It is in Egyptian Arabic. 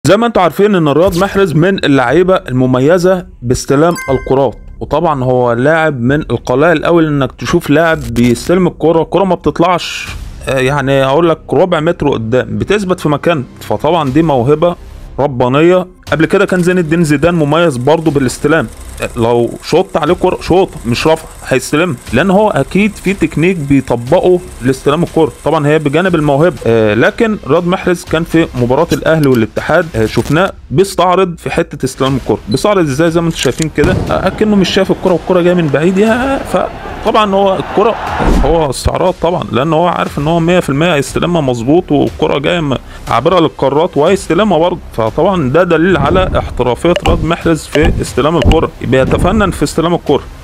زي ما انتم عارفين ان رياض محرز من اللعيبه المميزه باستلام الكرات وطبعا هو لاعب من القلائل قوي انك تشوف لاعب بيستلم الكره الكره ما بتطلعش آه، يعني اقول لك ربع متر قدام بتثبت في مكان فطبعا دي موهبه ربانيه قبل كده كان زين الدين زيدان مميز برضه بالاستلام لو شوط عليه كرة شوط مش رفع هيستلم لان هو اكيد في تكنيك بيطبقه لاستلام الكرة طبعا هي بجانب الموهبه آه لكن رياض محرز كان في مباراه الاهلي والاتحاد آه شفناه بيستعرض في حته استلام الكرة بيستعرض ازاي زي ما انتم شايفين كده آه اكنه مش شايف الكرة والكرة جايه من بعيد يا فطبعا هو الكرة هو استعراض طبعا لان هو عارف ان هو 100% هيستلمها مظبوط والكرة جايه م- عابره للقارات وهيستلمها برضه فطبعا ده دليل على احترافيه رياض محرز في استلام الكرة بيتفنن في استلام الكرة